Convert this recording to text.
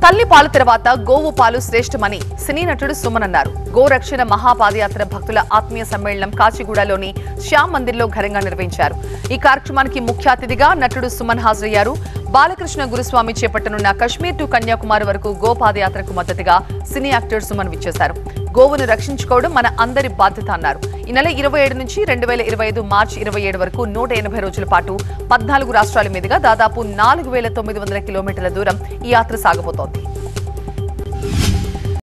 తల్లి పాలు తర్వాత గోవు పాలు శ్రేష్టమని సినీ నటుడు సుమన్ అన్నారు గోరక్షణ మహాపాదయాత్ర భక్తుల ఆత్మీయ సమ్మేళనం కాచిగూడలోని శ్యామ్ మందిర్లో ఘనంగా నిర్వహించారు ఈ కార్యక్రమానికి ముఖ్య అతిథిగా నటుడు సుమన్ హాజరయ్యారు బాలకృష్ణ గురుస్వామి చేపట్టనున్న కశ్మీర్ టు కన్యాకుమారి వరకు గో పాదయాత్రకు మద్దతుగా సినీ యాక్టర్ సుమన్ విచ్చేశారు గోవును రక్షించుకోవడం మన అందరి బాధ్యత అన్నారు ఈ నెల ఇరవై ఏడు నుంచి రెండు వేల ఇరవై ఐదు మార్చి ఇరవై ఏడు వరకు నూట ఎనభై రోజుల పాటు పద్నాలుగు రాష్ట్రాల మీదుగా దాదాపు నాలుగు వేల తొమ్మిది వందల కిలోమీటర్ల దూరం ఈ యాత్ర సాగబోతోంది